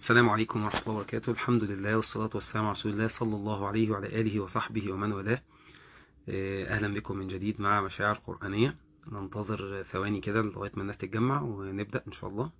السلام عليكم ورحمة الله وبركاته الحمد لله والصلاة والسلام على رسول الله صلى الله عليه وعلى آله وصحبه ومن والاه أهلا بكم من جديد مع مشاعر قرآنية ننتظر ثواني كده لغاية ما الناس تتجمع ونبدأ إن شاء الله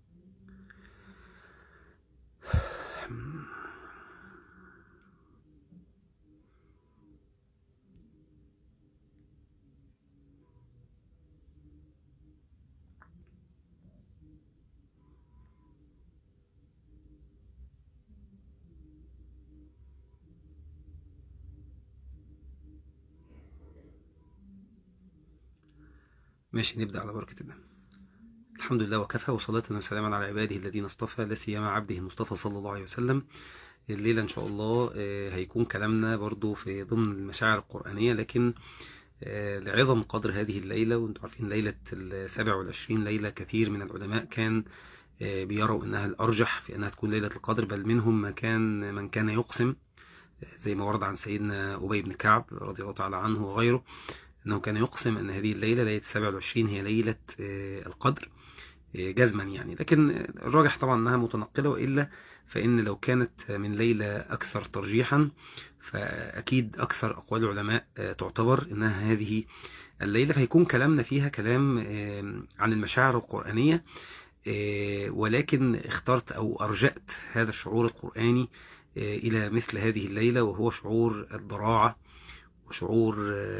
ماشي نبدأ على بركة الله الحمد لله وكفى وصلاة وسلاما على عباده الذين اصطفى لا سيما عبده المصطفى صلى الله عليه وسلم الليلة إن شاء الله هيكون كلامنا برضو في ضمن المشاعر القرآنية لكن لعظم قدر هذه الليلة وانتم عارفين ليلة السابع والعشرين ليلة كثير من العلماء كان بيروا أنها الأرجح في أنها تكون ليلة القدر بل منهم ما كان من كان يقسم زي ما ورد عن سيدنا أبي بن كعب رضي الله تعالى عنه وغيره أنه كان يقسم أن هذه الليلة ليلة السابع والعشرين هي ليلة القدر جزما يعني لكن الراجح طبعا أنها متنقلة وإلا فإن لو كانت من ليلة أكثر ترجيحا فأكيد أكثر أقوال العلماء تعتبر أنها هذه الليلة فيكون كلامنا فيها كلام عن المشاعر القرآنية ولكن اخترت أو أرجأت هذا الشعور القرآني إلى مثل هذه الليلة وهو شعور الضراعة وشعور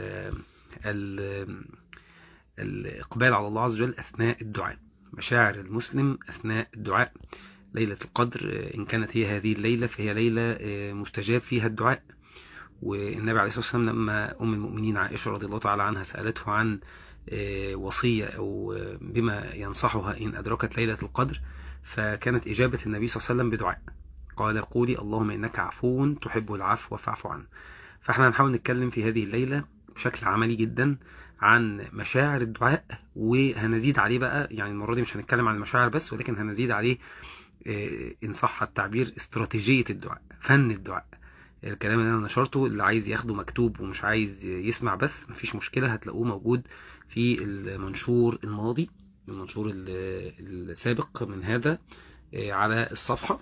الإقبال على الله عز وجل أثناء الدعاء مشاعر المسلم أثناء الدعاء ليلة القدر إن كانت هي هذه الليلة فهي ليلة مستجاب فيها الدعاء والنبي عليه الصلاة والسلام لما أم المؤمنين عائشة رضي الله تعالى عنها سألته عن وصية أو بما ينصحها إن أدركت ليلة القدر فكانت إجابة النبي صلى الله عليه وسلم بدعاء قال قولي اللهم إنك عفو تحب العفو فاعف عنه فاحنا هنحاول نتكلم في هذه الليلة بشكل عملي جدا عن مشاعر الدعاء وهنزيد عليه بقى يعني المرة دي مش هنتكلم عن المشاعر بس ولكن هنزيد عليه إن صح التعبير استراتيجية الدعاء فن الدعاء الكلام اللي أنا نشرته اللي عايز ياخده مكتوب ومش عايز يسمع بس مفيش مشكلة هتلاقوه موجود في المنشور الماضي المنشور السابق من هذا على الصفحة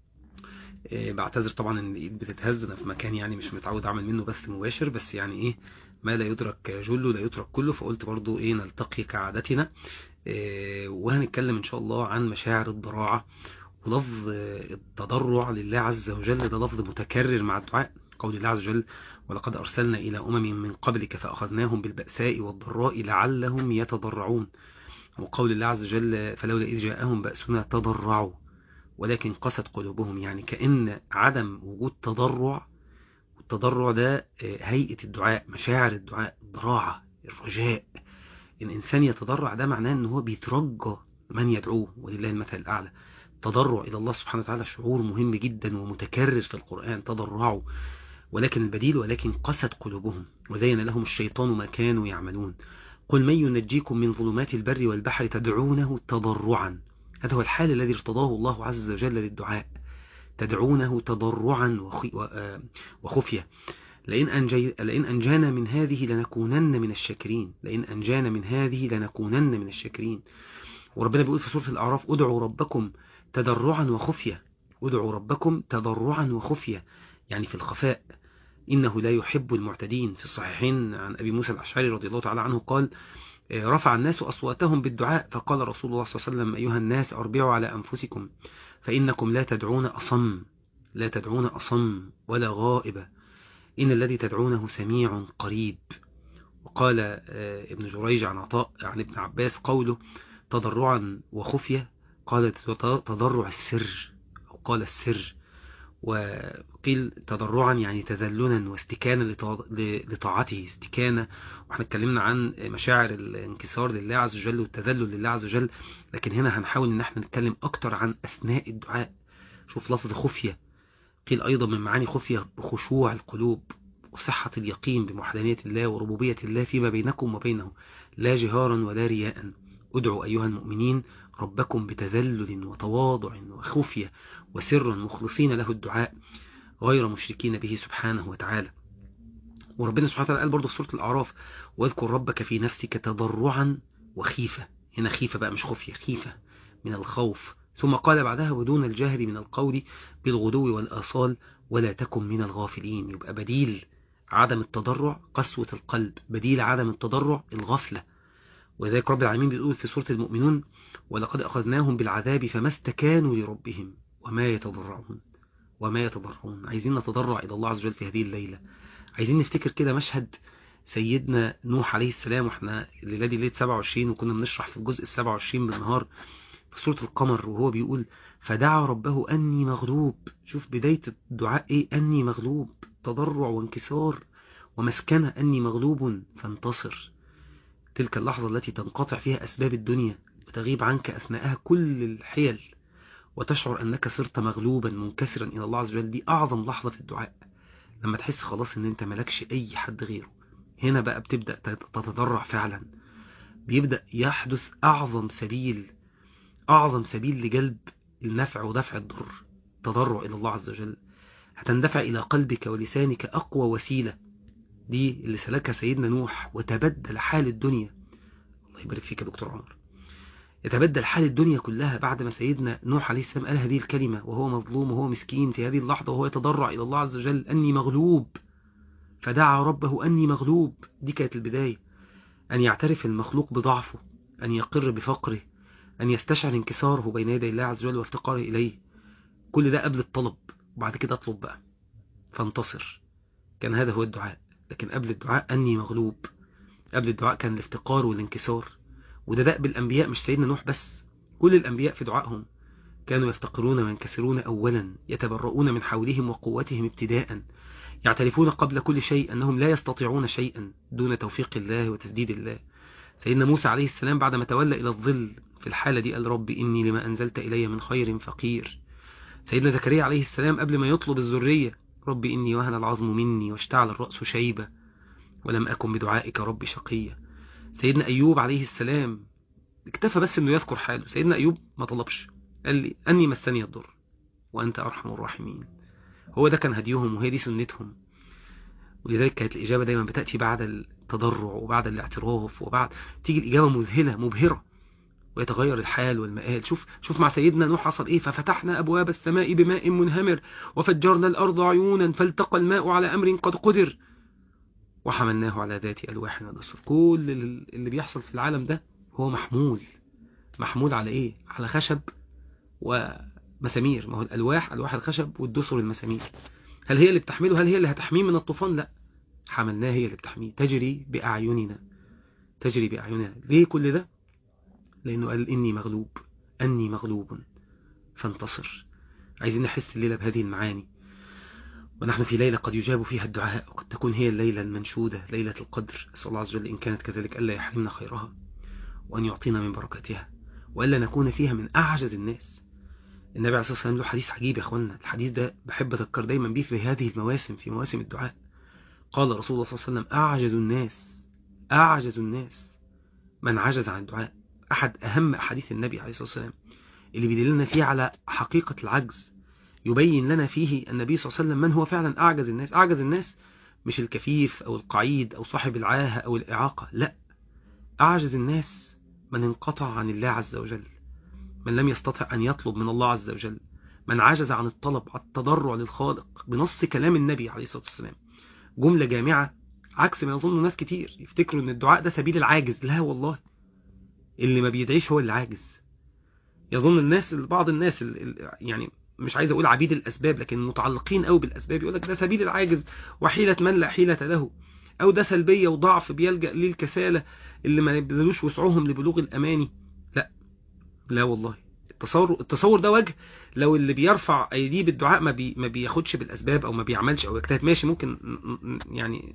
بعتذر طبعا ان الايد بتتهز انا في مكان يعني مش متعود اعمل منه بث مباشر بس يعني ايه ما لا يدرك جله لا يترك كله فقلت برضو ايه نلتقي كعادتنا إيه وهنتكلم ان شاء الله عن مشاعر الضراعة ولفظ التضرع لله عز وجل ده لفظ متكرر مع الدعاء قول الله عز وجل ولقد أرسلنا إلى أمم من قبلك فأخذناهم بالبأساء والضراء لعلهم يتضرعون وقول الله عز وجل فلولا إذ جاءهم بأسنا تضرعوا ولكن قست قلوبهم يعني كأن عدم وجود تضرع والتضرع ده هيئة الدعاء مشاعر الدعاء الضراعة الرجاء الإنسان يتضرع ده معناه أنه هو بيترجى من يدعوه ولله المثل الأعلى التضرع إلى الله سبحانه وتعالى شعور مهم جدا ومتكرر في القرآن تضرعوا ولكن البديل ولكن قست قلوبهم وزين لهم الشيطان ما كانوا يعملون قل من ينجيكم من ظلمات البر والبحر تدعونه تضرعا هذا هو الحال الذي ارتضاه الله عز وجل للدعاء تدعونه تضرعا وخفية لئن, أنجي لئن أنجانا من هذه لنكونن من الشاكرين لئن أنجانا من هذه لنكونن من الشاكرين وربنا بيقول في سورة الأعراف ادعوا ربكم تضرعا وخفية ادعوا ربكم تضرعا وخفية يعني في الخفاء إنه لا يحب المعتدين في الصحيحين عن أبي موسى الأشعري رضي الله تعالى عنه قال رفع الناس أصواتهم بالدعاء فقال رسول الله صلى الله عليه وسلم أيها الناس أربعوا على أنفسكم فإنكم لا تدعون أصم لا تدعون أصم ولا غائب إن الذي تدعونه سميع قريب وقال ابن جريج عن عطاء عن ابن عباس قوله تضرعا وخفية قال تضرع السر أو قال السر وقيل تضرعا يعني تذللا واستكانا لطاعته استكانا واحنا اتكلمنا عن مشاعر الانكسار لله عز وجل والتذلل لله عز وجل لكن هنا هنحاول ان احنا نتكلم اكتر عن اثناء الدعاء شوف لفظ خفية قيل ايضا من معاني خفية بخشوع القلوب وصحة اليقين بمحدانية الله وربوبية الله فيما بينكم وبينه لا جهارا ولا رياء ادعوا أيها المؤمنين ربكم بتذلل وتواضع وخفية وسر مخلصين له الدعاء غير مشركين به سبحانه وتعالى وربنا سبحانه وتعالى قال برضه في سورة الأعراف واذكر ربك في نفسك تضرعا وخيفة هنا خيفة بقى مش خفية خيفة من الخوف ثم قال بعدها ودون الجهر من القول بالغدو والآصال ولا تكن من الغافلين يبقى بديل عدم التضرع قسوة القلب بديل عدم التضرع الغفلة وذلك رب العالمين بيقول في سورة المؤمنون ولقد أخذناهم بالعذاب فما استكانوا لربهم وما يتضرعون وما يتضرعون عايزين نتضرع إلى الله عز وجل في هذه الليلة عايزين نفتكر كده مشهد سيدنا نوح عليه السلام واحنا الليلة دي ليلة 27 وكنا بنشرح في الجزء ال 27 بالنهار في سورة القمر وهو بيقول فدعا ربه أني مغلوب شوف بداية الدعاء إيه أني مغلوب تضرع وانكسار ومسكنة أني مغلوب فانتصر تلك اللحظة التي تنقطع فيها أسباب الدنيا وتغيب عنك أثناءها كل الحيل وتشعر أنك صرت مغلوبا منكسرا إلى الله عز وجل دي أعظم لحظة في الدعاء لما تحس خلاص أن أنت ملكش أي حد غيره هنا بقى بتبدأ تتضرع فعلا بيبدأ يحدث أعظم سبيل أعظم سبيل لجلب النفع ودفع الضر تضرع إلى الله عز وجل هتندفع إلى قلبك ولسانك أقوى وسيلة دي اللي سلكها سيدنا نوح وتبدل حال الدنيا الله يبارك فيك يا دكتور عمر يتبدل حال الدنيا كلها بعد ما سيدنا نوح عليه السلام قال هذه الكلمة وهو مظلوم وهو مسكين في هذه اللحظة وهو يتضرع إلى الله عز وجل أني مغلوب فدعا ربه أني مغلوب دي كانت البداية أن يعترف المخلوق بضعفه أن يقر بفقره أن يستشعر انكساره بين يدي الله عز وجل وافتقاره إليه كل ده قبل الطلب وبعد كده اطلب بقى فانتصر كان هذا هو الدعاء لكن قبل الدعاء أني مغلوب قبل الدعاء كان الافتقار والانكسار وده دأب الأنبياء مش سيدنا نوح بس كل الأنبياء في دعائهم كانوا يفتقرون وينكسرون أولا يتبرؤون من حولهم وقوتهم ابتداء يعترفون قبل كل شيء أنهم لا يستطيعون شيئا دون توفيق الله وتسديد الله سيدنا موسى عليه السلام بعدما تولى إلى الظل في الحالة دي قال رب إني لما أنزلت إلي من خير فقير سيدنا زكريا عليه السلام قبل ما يطلب الذرية رب إني وهن العظم مني واشتعل الرأس شيبة ولم أكن بدعائك رب شقيا سيدنا أيوب عليه السلام اكتفى بس أنه يذكر حاله سيدنا أيوب ما طلبش قال لي أني مسني الضر وأنت أرحم الراحمين هو ده كان هديهم وهي دي سنتهم ولذلك كانت الإجابة دايما بتأتي بعد التضرع وبعد الاعتراف وبعد تيجي الإجابة مذهلة مبهرة ويتغير الحال والمآل شوف شوف مع سيدنا نوح حصل ايه ففتحنا ابواب السماء بماء منهمر وفجرنا الارض عيونا فالتقى الماء على امر قد قدر وحملناه على ذات الواح ودسر كل اللي بيحصل في العالم ده هو محمول محمول على ايه على خشب ومسامير ما هو الالواح الواح الخشب والدسر المسامير هل هي اللي بتحمله هل هي اللي هتحميه من الطوفان لا حملناه هي اللي بتحميه تجري باعيننا تجري باعيننا ليه كل ده لأنه قال إني مغلوب أني مغلوب فانتصر عايزين نحس الليلة بهذه المعاني ونحن في ليلة قد يجاب فيها الدعاء وقد تكون هي الليلة المنشودة ليلة القدر أسأل الله عز وجل إن كانت كذلك ألا يحرمنا خيرها وأن يعطينا من بركاتها وألا نكون فيها من أعجز الناس النبي عليه الصلاة والسلام له حديث عجيب يا أخوانا الحديث ده بحب أذكر دايما بيه في هذه المواسم في مواسم الدعاء قال رسول الله صلى الله عليه وسلم أعجز الناس أعجز الناس من عجز عن الدعاء أحد أهم أحاديث النبي عليه الصلاة والسلام اللي بيدلنا فيه على حقيقة العجز يبين لنا فيه النبي صلى الله عليه وسلم من هو فعلا أعجز الناس أعجز الناس مش الكفيف أو القعيد أو صاحب العاهة أو الإعاقة لا أعجز الناس من انقطع عن الله عز وجل من لم يستطع أن يطلب من الله عز وجل من عجز عن الطلب عن التضرع للخالق بنص كلام النبي عليه الصلاة والسلام جملة جامعة عكس ما يظن ناس كتير يفتكروا ان الدعاء ده سبيل العاجز لا والله اللي ما بيدعيش هو اللي عاجز يظن الناس بعض الناس يعني مش عايز اقول عبيد الاسباب لكن متعلقين قوي بالاسباب يقول لك ده سبيل العاجز وحيلة من لا حيلة له او ده سلبية وضعف بيلجأ للكسالة اللي ما يبذلوش وسعهم لبلوغ الاماني لا لا والله التصور التصور ده وجه لو اللي بيرفع ايديه بالدعاء ما بي ما بياخدش بالاسباب او ما بيعملش او يجتهد ماشي ممكن يعني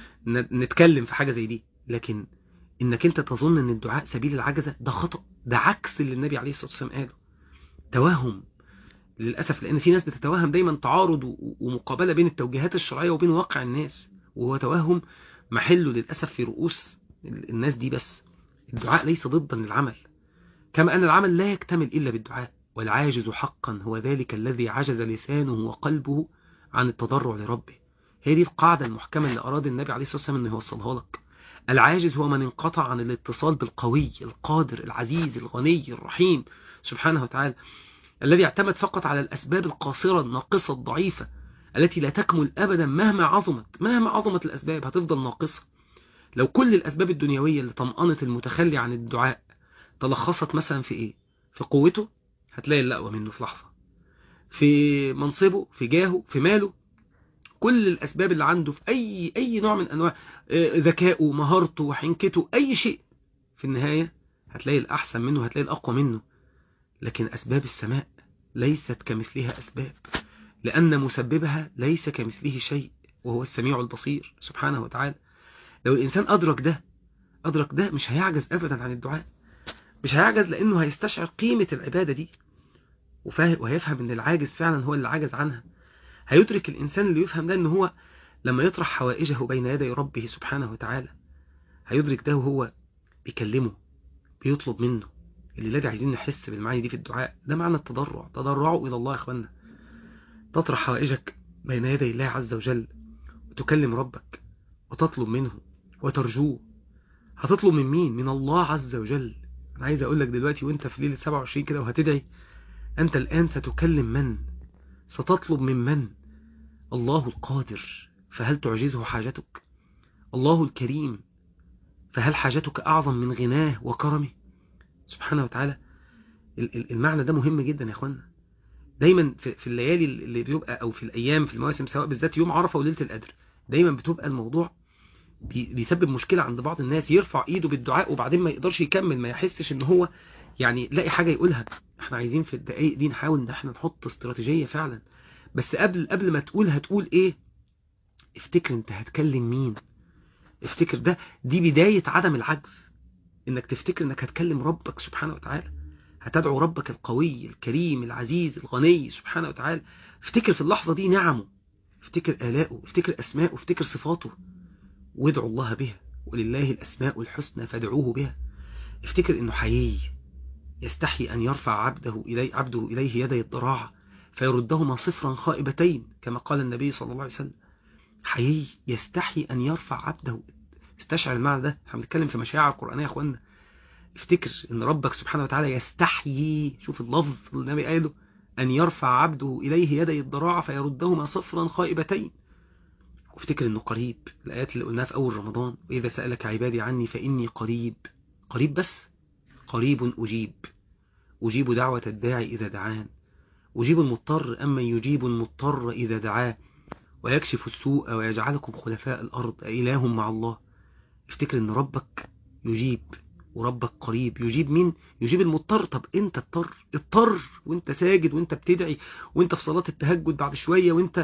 نتكلم في حاجة زي دي لكن انك انت تظن ان الدعاء سبيل العجزة ده خطأ ده عكس اللي النبي عليه الصلاة والسلام قاله توهم للأسف لأن في ناس بتتوهم دايما تعارض ومقابلة بين التوجيهات الشرعية وبين واقع الناس وهو توهم محله للأسف في رؤوس الناس دي بس الدعاء ليس ضدا للعمل كما أن العمل لا يكتمل إلا بالدعاء والعاجز حقا هو ذلك الذي عجز لسانه وقلبه عن التضرع لربه هي دي القاعدة المحكمة اللي أراد النبي عليه الصلاة والسلام أنه يوصلها لك العاجز هو من انقطع عن الاتصال بالقوي القادر العزيز الغني الرحيم سبحانه وتعالى الذي اعتمد فقط على الأسباب القاصرة الناقصة الضعيفة التي لا تكمل أبدا مهما عظمت مهما عظمت الأسباب هتفضل ناقصة لو كل الأسباب الدنيوية اللي طمأنت المتخلي عن الدعاء تلخصت مثلا في إيه في قوته هتلاقي اللقوة منه في لحظة في منصبه في جاهه في ماله كل الأسباب اللي عنده في أي أي نوع من أنواع ذكائه مهارته وحنكته أي شيء في النهاية هتلاقي الأحسن منه هتلاقي الأقوى منه لكن أسباب السماء ليست كمثلها أسباب لأن مسببها ليس كمثله شيء وهو السميع البصير سبحانه وتعالى لو الإنسان أدرك ده أدرك ده مش هيعجز أبدا عن الدعاء مش هيعجز لأنه هيستشعر قيمة العبادة دي وهيفهم أن العاجز فعلا هو اللي عاجز عنها هيدرك الإنسان اللي يفهم ده أن هو لما يطرح حوائجه بين يدي ربه سبحانه وتعالى هيدرك ده وهو بيكلمه بيطلب منه اللي الذي عايزين نحس بالمعاني دي في الدعاء ده معنى التضرع تضرعوا إلى الله يا أخوانا تطرح حوائجك بين يدي الله عز وجل وتكلم ربك وتطلب منه وترجوه هتطلب من مين من الله عز وجل أنا عايز أقول لك دلوقتي وانت في ليلة 27 كده وهتدعي أنت الآن ستكلم من ستطلب من من الله القادر فهل تعجزه حاجتك الله الكريم فهل حاجتك أعظم من غناه وكرمه سبحانه وتعالى المعنى ده مهم جدا يا اخوانا دايما في الليالي اللي بيبقى او في الايام في المواسم سواء بالذات يوم عرفه وليله القدر دايما بتبقى الموضوع بيسبب مشكله عند بعض الناس يرفع ايده بالدعاء وبعدين ما يقدرش يكمل ما يحسش ان هو يعني لاقي حاجه يقولها احنا عايزين في الدقائق دي نحاول ان احنا نحط استراتيجيه فعلا بس قبل قبل ما تقول هتقول ايه افتكر انت هتكلم مين افتكر ده دي بدايه عدم العجز انك تفتكر انك هتكلم ربك سبحانه وتعالى هتدعو ربك القوي الكريم العزيز الغني سبحانه وتعالى افتكر في اللحظة دي نعمه افتكر آلاءه افتكر أسماءه افتكر صفاته وادعوا الله بها ولله الأسماء الحسنى فادعوه بها افتكر انه حيي يستحي أن يرفع عبده إليه, عبده إليه يدي الضراعة فيردهما صفرا خائبتين كما قال النبي صلى الله عليه وسلم حيي يستحي أن يرفع عبده استشعر المعنى ده احنا بنتكلم في مشاعر قرآنية يا اخوانا افتكر ان ربك سبحانه وتعالى يستحيي شوف اللفظ اللي النبي قاله ان يرفع عبده اليه يدي الضراعة فيردهما صفرا خائبتين وافتكر انه قريب الايات اللي قلناها في اول رمضان واذا سألك عبادي عني فاني قريب قريب بس قريب اجيب اجيب دعوة الداعي اذا دعان اجيب المضطر اما يجيب المضطر اذا دعاه ويكشف السوء ويجعلكم خلفاء الارض اله مع الله افتكر ان ربك يجيب وربك قريب يجيب مين يجيب المضطر طب انت اضطر اضطر وانت ساجد وانت بتدعي وانت في صلاة التهجد بعد شوية وانت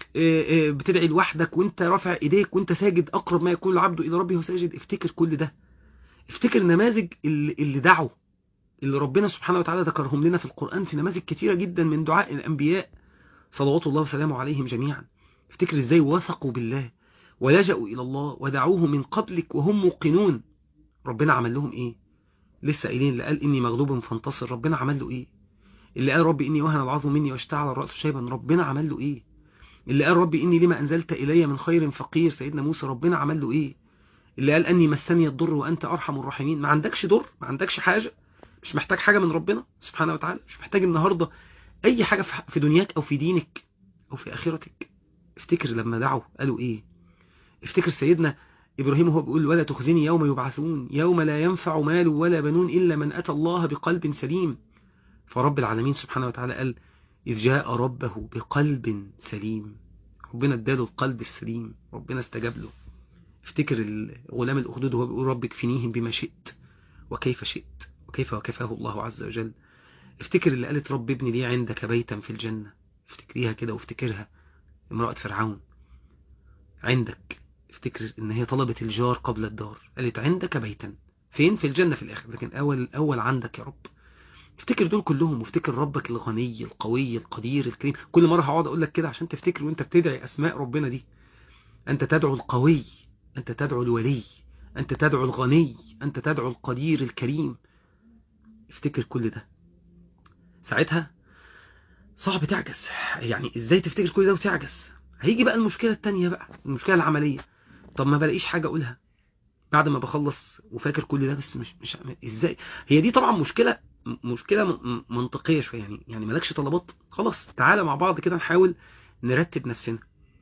بتدعي لوحدك وانت رافع ايديك وانت ساجد اقرب ما يكون العبد الى ربه ساجد افتكر كل ده افتكر نماذج اللي, اللي دعوا اللي ربنا سبحانه وتعالى ذكرهم لنا في القرآن في نماذج كتيرة جدا من دعاء الانبياء صلوات الله وسلامه عليهم جميعا افتكر ازاي وثقوا بالله ولجأوا إلى الله ودعوه من قبلك وهم موقنون ربنا عمل لهم ايه لسه قايلين اللي قال اني مغلوب فانتصر ربنا عمل له ايه اللي قال ربي اني وهن العظم مني واشتعل الراس شيبا ربنا عمل له ايه اللي قال ربي اني لما انزلت الي من خير فقير سيدنا موسى ربنا عمل له ايه اللي قال اني مسني الضر وانت ارحم الراحمين ما عندكش ضر ما عندكش حاجه مش محتاج حاجه من ربنا سبحانه وتعالى مش محتاج النهارده اي حاجه في دنياك او في دينك او في اخرتك افتكر لما دعوا قالوا ايه افتكر سيدنا إبراهيم هو بيقول ولا تخزني يوم يبعثون يوم لا ينفع مال ولا بنون إلا من أتى الله بقلب سليم فرب العالمين سبحانه وتعالى قال إذ جاء ربه بقلب سليم ربنا اداله القلب السليم ربنا استجاب له افتكر غلام الأخدود وهو بيقول رب اكفنيهم بما شئت وكيف شئت وكيف وكفاه الله عز وجل افتكر اللي قالت رب ابني لي عندك بيتا في الجنة افتكريها كده وافتكرها امرأة فرعون عندك افتكر ان هي طلبت الجار قبل الدار قالت عندك بيتا فين في الجنة في الاخر لكن اول الاول عندك يا رب افتكر دول كلهم وافتكر ربك الغني القوي القدير الكريم كل مرة هقعد اقول لك كده عشان تفتكر وانت بتدعي اسماء ربنا دي انت تدعو القوي انت تدعو الولي انت تدعو الغني انت تدعو القدير الكريم افتكر كل ده ساعتها صعب تعجز يعني ازاي تفتكر كل ده وتعجز هيجي بقى المشكلة التانية بقى المشكلة العملية طب ما بلاقيش حاجة أقولها بعد ما بخلص وفاكر كل ده بس مش مش ازاي هي دي طبعا مشكله مشكله منطقيه شويه يعني يعني مالكش طلبات خلاص تعالى مع بعض كده نحاول نرتب نفسنا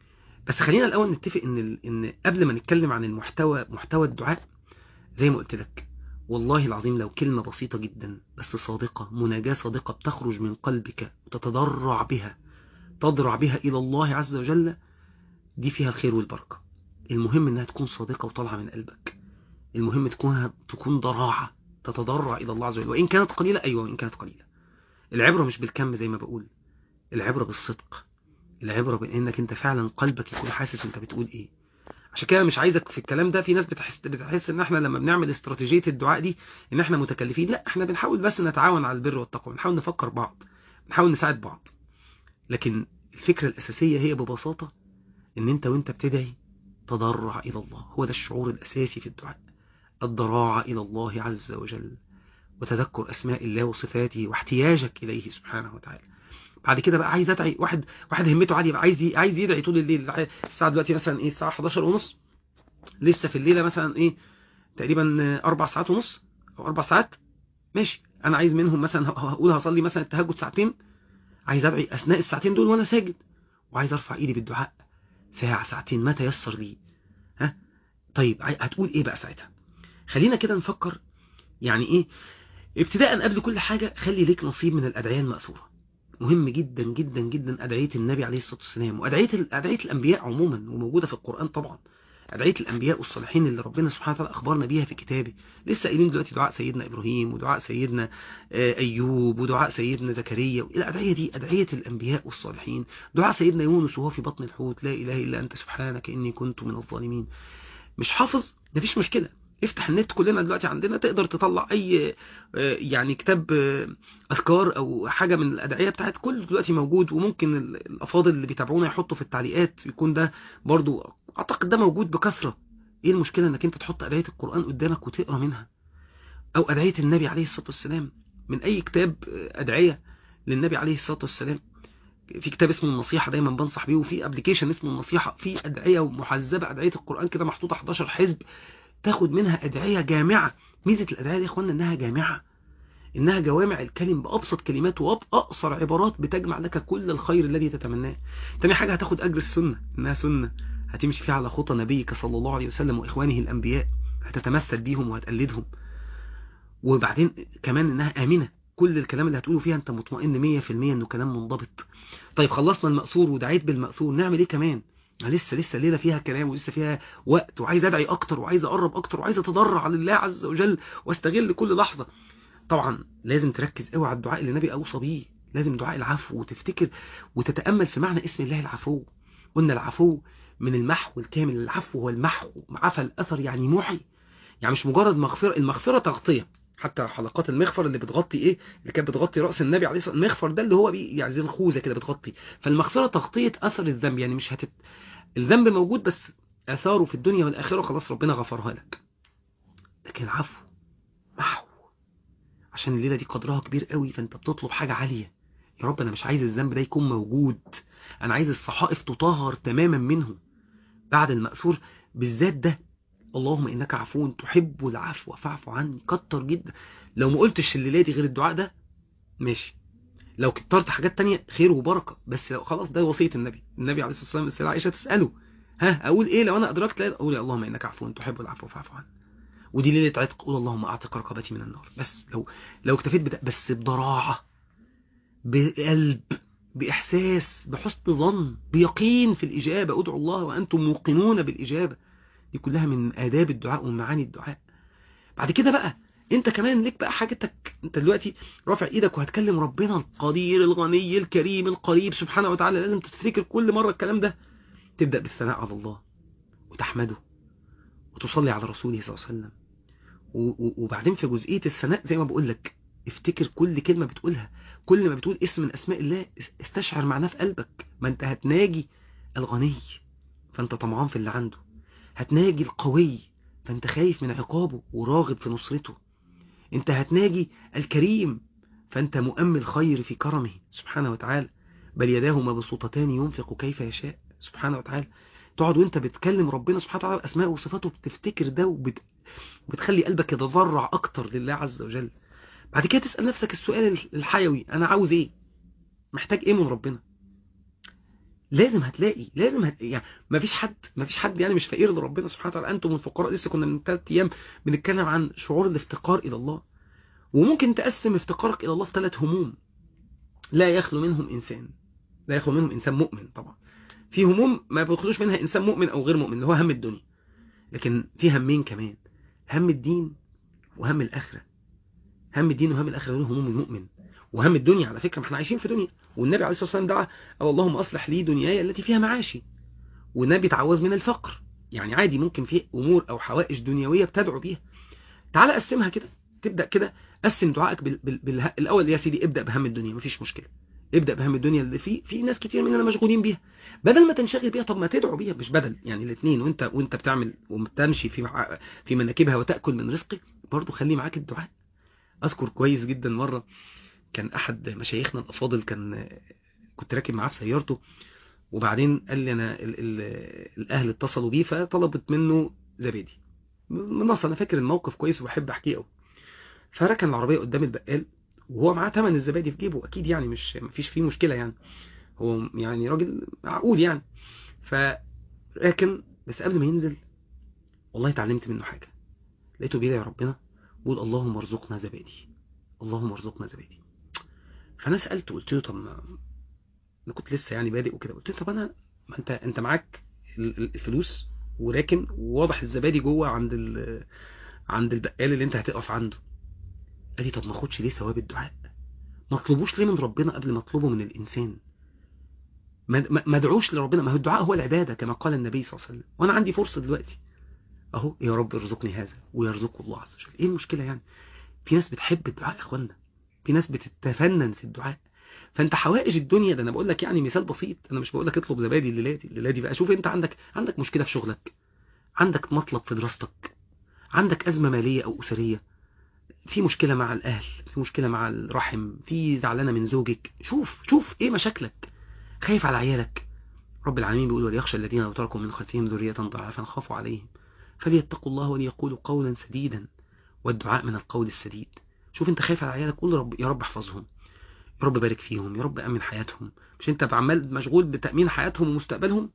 بس خلينا الاول نتفق ان ان قبل ما نتكلم عن المحتوى محتوى الدعاء زي ما قلت لك والله العظيم لو كلمة بسيطة جدا بس صادقة مناجاة صادقة بتخرج من قلبك وتتضرع بها تضرع بها إلى الله عز وجل دي فيها الخير والبركة المهم انها تكون صادقة وطالعة من قلبك المهم تكون تكون ضراعة تتضرع إلى الله عز وجل وإن كانت قليلة أيوة وإن كانت قليلة العبرة مش بالكم زي ما بقول العبرة بالصدق العبرة بأنك انت فعلا قلبك يكون حاسس انت بتقول ايه عشان كده مش عايزك في الكلام ده في ناس بتحس بتحس ان احنا لما بنعمل استراتيجيه الدعاء دي ان احنا متكلفين لا احنا بنحاول بس نتعاون على البر والتقوى بنحاول نفكر بعض بنحاول نساعد بعض لكن الفكره الاساسيه هي ببساطه ان انت وانت بتدعي تضرع الى الله هو ده الشعور الاساسي في الدعاء الضراعه الى الله عز وجل وتذكر اسماء الله وصفاته واحتياجك اليه سبحانه وتعالى بعد كده بقى عايز ادعي واحد واحد همته عاليه بقى عايز عايز يدعي طول الليل الساعه دلوقتي مثلا ايه الساعه 11 ونص لسه في الليله مثلا ايه تقريبا اربع ساعات ونص او اربع ساعات ماشي انا عايز منهم مثلا هقول هصلي مثلا التهجد ساعتين عايز ادعي اثناء الساعتين دول وانا ساجد وعايز ارفع ايدي بالدعاء ساعه ساعتين ما تيسر لي ها طيب هتقول ايه بقى ساعتها خلينا كده نفكر يعني ايه ابتداء قبل كل حاجه خلي ليك نصيب من الادعيه الماثوره مهم جدا جدا جدا أدعية النبي عليه الصلاة والسلام وأدعية أدعية الأنبياء عموما وموجودة في القرآن طبعا أدعية الأنبياء والصالحين اللي ربنا سبحانه وتعالى أخبرنا بيها في كتابه لسه قايلين دلوقتي دعاء سيدنا إبراهيم ودعاء سيدنا أيوب ودعاء سيدنا زكريا الأدعية دي أدعية الأنبياء والصالحين دعاء سيدنا يونس وهو في بطن الحوت لا إله إلا أنت سبحانك إني كنت من الظالمين مش حافظ مفيش مشكلة افتح النت كلنا دلوقتي عندنا تقدر تطلع اي يعني كتاب اذكار او حاجة من الادعية بتاعت كل دلوقتي موجود وممكن الافاضل اللي بيتابعونا يحطوا في التعليقات يكون ده برضو اعتقد ده موجود بكثرة ايه المشكلة انك انت تحط ادعية القرآن قدامك وتقرا منها او ادعية النبي عليه الصلاة والسلام من اي كتاب ادعية للنبي عليه الصلاة والسلام في كتاب اسمه النصيحة دايما بنصح بيه وفي ابلكيشن اسمه النصيحة في ادعية محزبة ادعية القرآن كده محطوطة 11 حزب تاخد منها أدعية جامعة ميزة الأدعية دي يا إخوانا إنها جامعة إنها جوامع الكلم بأبسط كلمات وأقصر عبارات بتجمع لك كل الخير الذي تتمناه تاني حاجة هتاخد أجر السنة إنها سنة هتمشي فيها على خطى نبيك صلى الله عليه وسلم وإخوانه الأنبياء هتتمثل بيهم وهتقلدهم وبعدين كمان إنها آمنة كل الكلام اللي هتقوله فيها أنت مطمئن 100% إنه كلام منضبط طيب خلصنا المأثور ودعيت بالمأثور نعمل إيه كمان لسه لسه الليلة فيها كلام ولسه فيها وقت وعايز أدعي أكتر وعايز أقرب أكتر وعايز أتضرع لله عز وجل واستغل كل لحظة طبعا لازم تركز قوي على الدعاء اللي النبي أوصى بيه لازم دعاء العفو وتفتكر وتتأمل في معنى اسم الله العفو قلنا العفو من المحو الكامل العفو هو المحو عفى الأثر يعني محي يعني مش مجرد مغفرة المغفرة تغطية حتى حلقات المغفر اللي بتغطي ايه اللي كانت بتغطي راس النبي عليه الصلاه المغفر ده اللي هو بي يعني زي الخوذه كده بتغطي فالمغفره تغطيه اثر الذنب يعني مش هتت الذنب موجود بس اثاره في الدنيا والاخره خلاص ربنا غفرها لك لكن العفو محو عشان الليله دي قدرها كبير قوي فانت بتطلب حاجه عاليه يا رب انا مش عايز الذنب ده يكون موجود انا عايز الصحائف تطهر تماما منه بعد المأثور بالذات ده اللهم انك عفو تحب العفو فاعف عني كتر جدا لو ما قلتش الليله دي غير الدعاء ده ماشي لو كترت حاجات تانية خير وبركه بس لو خلاص ده وصيه النبي النبي عليه الصلاه والسلام السيده عائشه تساله ها اقول ايه لو انا ادركت لا اقول اللهم انك عفو تحب العفو فاعف عني ودي ليله عتق قول اللهم اعتق رقبتي من النار بس لو لو اكتفيت بدا بس بضراعه بقلب باحساس بحسن ظن بيقين في الاجابه ادعوا الله وانتم موقنون بالاجابه دي كلها من آداب الدعاء ومعاني الدعاء بعد كده بقى انت كمان ليك بقى حاجتك انت دلوقتي رافع ايدك وهتكلم ربنا القدير الغني الكريم القريب سبحانه وتعالى لازم تفتكر كل مرة الكلام ده تبدأ بالثناء على الله وتحمده وتصلي على رسوله صلى الله عليه وسلم وبعدين في جزئية الثناء زي ما بقول لك افتكر كل كلمة بتقولها كل ما بتقول اسم من اسماء الله استشعر معناه في قلبك ما انت هتناجي الغني فانت طمعان في اللي عنده هتناجي القوي فانت خايف من عقابه وراغب في نصرته انت هتناجي الكريم فانت مؤمل خير في كرمه سبحانه وتعالى بل يداه مبسوطتان ينفق كيف يشاء سبحانه وتعالى تقعد وانت بتكلم ربنا سبحانه وتعالى باسماء وصفاته بتفتكر ده وبتخلي قلبك يتضرع اكتر لله عز وجل بعد كده تسأل نفسك السؤال الحيوي انا عاوز ايه محتاج ايه من ربنا لازم هتلاقي لازم هت... يعني ما فيش حد ما فيش حد يعني مش فقير لربنا سبحانه وتعالى انتم الفقراء لسه كنا من ثلاث ايام بنتكلم عن شعور الافتقار الى الله وممكن تقسم افتقارك الى الله في ثلاث هموم لا يخلو منهم انسان لا يخلو منهم انسان مؤمن طبعا في هموم ما بيخلوش منها انسان مؤمن او غير مؤمن اللي هو هم الدنيا لكن في همين كمان هم الدين وهم الاخره هم الدين وهم الاخره دول هموم المؤمن وهم الدنيا على فكره ما احنا عايشين في دنيا والنبي عليه الصلاه والسلام دعا او اللهم اصلح لي دنياي التي فيها معاشي والنبي تعوذ من الفقر يعني عادي ممكن في امور او حوائج دنيويه بتدعو بيها تعال قسمها كده تبدا كده قسم دعائك بال... بال... بال... الاول يا سيدي ابدا بهم الدنيا مفيش مشكله ابدا بهم الدنيا اللي في في ناس كتير مننا مشغولين بيها بدل ما تنشغل بيها طب ما تدعو بيها مش بدل يعني الاثنين وانت وانت بتعمل وتمشي في في مناكبها وتاكل من رزقك برضه خلي معاك الدعاء اذكر كويس جدا مره كان احد مشايخنا الافاضل كان كنت راكب معاه في سيارته وبعدين قال لي انا ال ال الاهل اتصلوا بيه فطلبت منه زبادي من اصلا انا فاكر الموقف كويس وبحب احكيه قوي فركن العربيه قدام البقال وهو معاه ثمن الزبادي في جيبه اكيد يعني مش مفيش فيه مشكله يعني هو يعني راجل معقول يعني فراكن بس قبل ما ينزل والله اتعلمت منه حاجه لقيته بيدعي ربنا بيقول اللهم ارزقنا زبادي اللهم ارزقنا زبادي فانا سالته قلت له طب ما انا كنت لسه يعني بادئ وكده قلت له طب انا ما انت انت معاك الفلوس وراكن وواضح الزبادي جوه عند ال... عند البقال اللي انت هتقف عنده قال لي طب ما اخدش ليه ثواب الدعاء ما اطلبوش ليه من ربنا قبل ما اطلبه من الانسان ما ما ادعوش لربنا ما هو الدعاء هو العباده كما قال النبي صلى الله عليه وسلم وانا عندي فرصه دلوقتي اهو يا رب ارزقني هذا ويرزقه الله عز وجل ايه المشكله يعني في ناس بتحب الدعاء يا اخوانا في ناس بتتفنن في الدعاء فانت حوائج الدنيا ده انا بقول لك يعني مثال بسيط انا مش بقول لك اطلب زبادي الليله دي الليله دي بقى شوف انت عندك عندك مشكله في شغلك عندك مطلب في دراستك عندك ازمه ماليه او اسريه في مشكله مع الاهل في مشكله مع الرحم في زعلانه من زوجك شوف شوف ايه مشاكلك خايف على عيالك رب العالمين بيقول وليخشى الذين لو تركوا من خلفهم ذريه ضعافا خافوا عليهم فليتقوا الله وليقولوا قولا سديدا والدعاء من القول السديد شوف انت خايف على عيالك قول رب يا رب احفظهم يا رب بارك فيهم يا رب امن حياتهم مش انت عمال مشغول بتامين حياتهم ومستقبلهم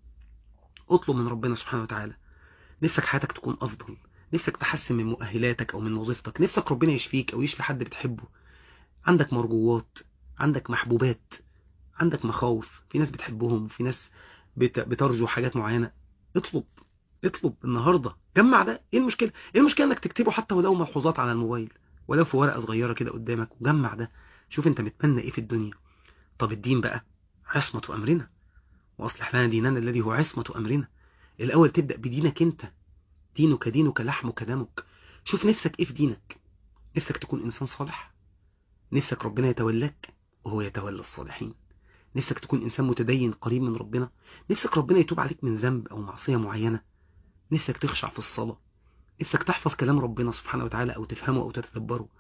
اطلب من ربنا سبحانه وتعالى نفسك حياتك تكون افضل نفسك تحسن من مؤهلاتك او من وظيفتك نفسك ربنا يشفيك او يشفي حد بتحبه عندك مرجوات عندك محبوبات عندك مخاوف في ناس بتحبهم في ناس بترجو حاجات معينة اطلب اطلب النهاردة جمع ده ايه المشكلة ايه المشكلة انك تكتبه حتى ولو ملحوظات على الموبايل ولو في ورقة صغيرة كده قدامك وجمع ده شوف انت متمنى ايه في الدنيا طب الدين بقى عصمة امرنا واصلح لنا ديننا الذي هو عصمة امرنا الاول تبدأ بدينك انت دينك دينك لحمك دمك شوف نفسك ايه في دينك نفسك تكون انسان صالح نفسك ربنا يتولاك وهو يتولى الصالحين نفسك تكون انسان متدين قريب من ربنا نفسك ربنا يتوب عليك من ذنب او معصية معينة نفسك تخشع في الصلاة نفسك تحفظ كلام ربنا سبحانه وتعالى او تفهمه او تتدبره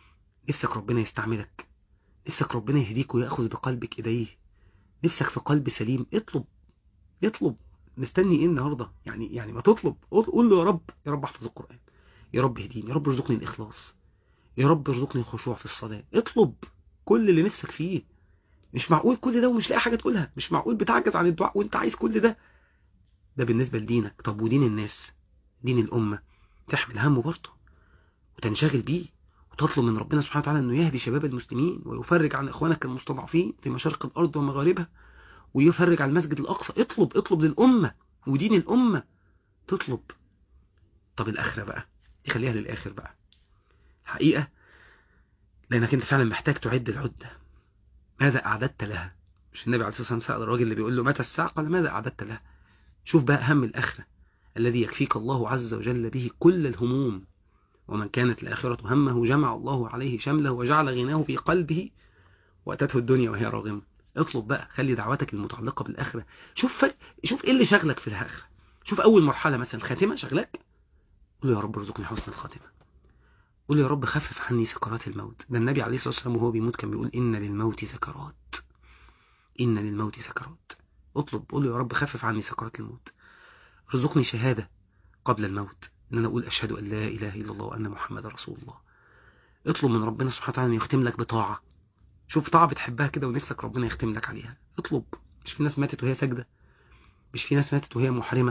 نفسك ربنا يستعملك نفسك ربنا يهديك ويأخذ بقلبك إليه نفسك في قلب سليم اطلب اطلب مستني ايه النهارده يعني يعني ما تطلب قول له يا رب يا رب احفظ القرآن يا رب اهديني يا رب ارزقني الإخلاص يا رب ارزقني الخشوع في الصلاة اطلب كل اللي نفسك فيه مش معقول كل ده ومش لاقي حاجة تقولها مش معقول بتعجز عن الدعاء وانت عايز كل ده ده بالنسبة لدينك طب ودين الناس دين الأمة تحمل همه برضه وتنشغل بيه وتطلب من ربنا سبحانه وتعالى أنه يهدي شباب المسلمين ويفرج عن إخوانك المستضعفين في مشارق الأرض ومغاربها ويفرج عن المسجد الأقصى اطلب اطلب للأمة ودين الأمة تطلب طب الآخرة بقى دي خليها للآخر بقى حقيقة لأنك أنت فعلا محتاج تعد العدة ماذا أعددت لها مش النبي عليه الصلاة والسلام سأل الراجل اللي بيقول له متى الساعة قال ماذا أعددت لها شوف بقى هم الآخرة الذي يكفيك الله عز وجل به كل الهموم ومن كانت الآخرة همه جمع الله عليه شمله وجعل غناه في قلبه وأتته الدنيا وهي راغمة اطلب بقى خلي دعواتك المتعلقة بالآخرة شوف ف... شوف ايه اللي شغلك في الآخرة شوف أول مرحلة مثلا الخاتمة شغلك قول يا رب ارزقني حسن الخاتمة قول يا رب خفف عني سكرات الموت ده النبي عليه الصلاة والسلام وهو بيموت كان بيقول إن للموت سكرات إن للموت سكرات اطلب قول يا رب خفف عني سكرات الموت ارزقني شهادة قبل الموت ان انا اقول اشهد ان لا اله الا الله وان محمد رسول الله اطلب من ربنا سبحانه وتعالى ان يختم لك بطاعة شوف طاعة بتحبها كده ونفسك ربنا يختم لك عليها اطلب مش في ناس ماتت وهي ساجدة مش في ناس ماتت وهي محرمة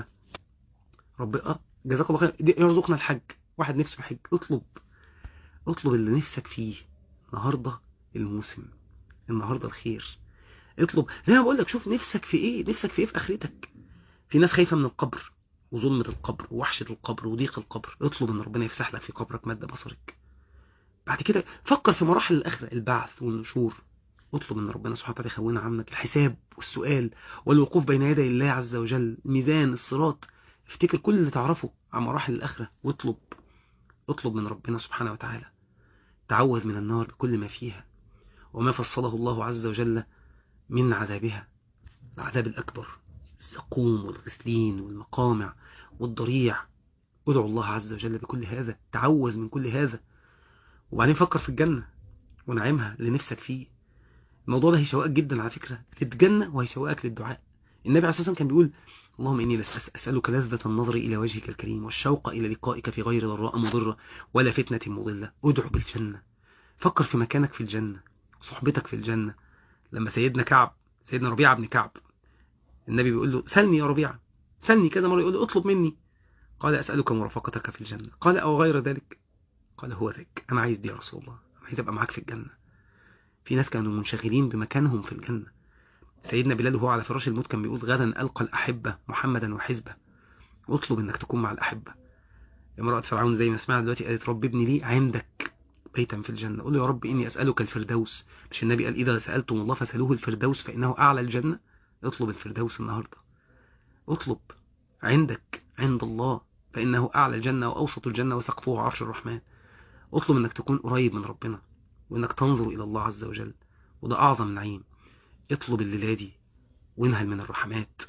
رب اه جزاك الله خير يرزقنا الحج واحد نفسه حج اطلب اطلب اللي نفسك فيه النهاردة الموسم النهاردة الخير اطلب زي ما بقول لك شوف نفسك في ايه نفسك في ايه في اخرتك في ناس خايفة من القبر وظلمة القبر ووحشة القبر وضيق القبر اطلب ان ربنا يفسح لك في قبرك مد بصرك بعد كده فكر في مراحل الآخرة البعث والنشور اطلب ان ربنا سبحانه وتعالى يخونا عنك الحساب والسؤال والوقوف بين يدي الله عز وجل ميزان الصراط افتكر كل اللي تعرفه عن مراحل الآخرة واطلب اطلب من ربنا سبحانه وتعالى تعوذ من النار بكل ما فيها وما فصله الله عز وجل من عذابها العذاب الأكبر السقوم والغسلين والمقامع والضريع ادعو الله عز وجل بكل هذا تعوذ من كل هذا وبعدين فكر في الجنة ونعيمها اللي نفسك فيه الموضوع ده هيشوقك جدا على فكرة للجنة وهيشوقك للدعاء النبي عليه الصلاة والسلام كان بيقول اللهم إني أسألك لذة النظر إلى وجهك الكريم والشوق إلى لقائك في غير ضراء مضرة ولا فتنة مضلة ادعو بالجنة فكر في مكانك في الجنة صحبتك في الجنة لما سيدنا كعب سيدنا ربيعة بن كعب النبي بيقول له سلني يا ربيعة سلني كذا مرة يقول له اطلب مني قال أسألك مرافقتك في الجنة قال أو غير ذلك قال هو ذاك أنا عايز دي يا رسول الله أنا عايز أبقى معاك في الجنة في ناس كانوا منشغلين بمكانهم في الجنة سيدنا بلال وهو على فراش الموت كان بيقول غدا ألقى الأحبة محمدا وحزبه اطلب انك تكون مع الأحبة امرأة فرعون زي ما سمعنا دلوقتي قالت رب ابني لي عندك بيتا في الجنة قول له يا رب إني أسألك الفردوس مش النبي قال إذا سألتم الله فسألوه الفردوس فإنه أعلى الجنة اطلب الفردوس النهاردة اطلب عندك عند الله فإنه أعلى الجنة وأوسط الجنة وسقفه عرش الرحمن اطلب انك تكون قريب من ربنا وانك تنظر الى الله عز وجل وده اعظم نعيم اطلب الليلة دي وانهل من الرحمات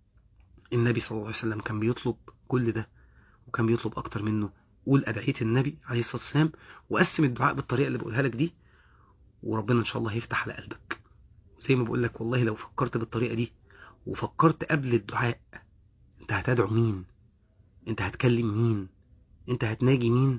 النبي صلى الله عليه وسلم كان بيطلب كل ده وكان بيطلب اكتر منه قول ادعية النبي عليه الصلاة والسلام وقسم الدعاء بالطريقة اللي بقولها لك دي وربنا ان شاء الله هيفتح على قلبك زي ما بقول لك والله لو فكرت بالطريقة دي وفكرت قبل الدعاء انت هتدعو مين انت هتكلم مين انت هتناجي مين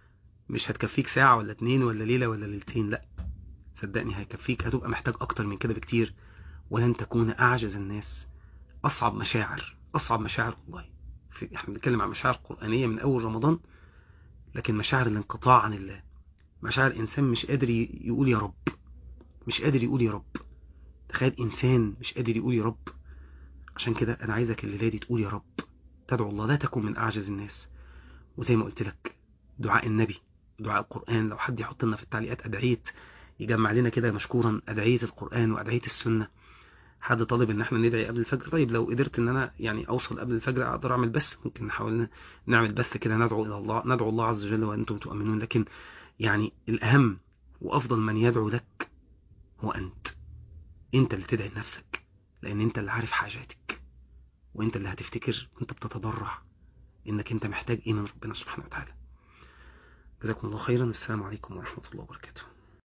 مش هتكفيك ساعة ولا اتنين ولا ليلة ولا ليلتين لا صدقني هيكفيك هتبقى محتاج اكتر من كده بكتير ولن تكون اعجز الناس اصعب مشاعر اصعب مشاعر والله في احنا بنتكلم عن مشاعر قرآنية من اول رمضان لكن مشاعر الانقطاع عن الله مشاعر انسان مش قادر يقول يا رب مش قادر يقول يا رب تخيل انسان مش قادر يقول يا رب عشان كده انا عايزك الليلة دي تقول يا رب تدعو الله لا تكون من اعجز الناس وزي ما قلت لك دعاء النبي دعاء القرآن لو حد يحط لنا في التعليقات أدعية يجمع لنا كده مشكورا أدعية القرآن وأدعية السنة حد طالب ان احنا ندعي قبل الفجر طيب لو قدرت ان انا يعني اوصل قبل الفجر اقدر اعمل بث ممكن نحاول نعمل بث كده ندعو الى الله ندعو الله عز وجل وانتم تؤمنون لكن يعني الاهم وافضل من يدعو لك هو انت انت اللي تدعي لنفسك لان انت اللي عارف حاجاتك وانت اللي هتفتكر وانت بتتضرع انك انت محتاج ايه من ربنا سبحانه وتعالى جزاكم الله خيرا والسلام عليكم ورحمة الله وبركاته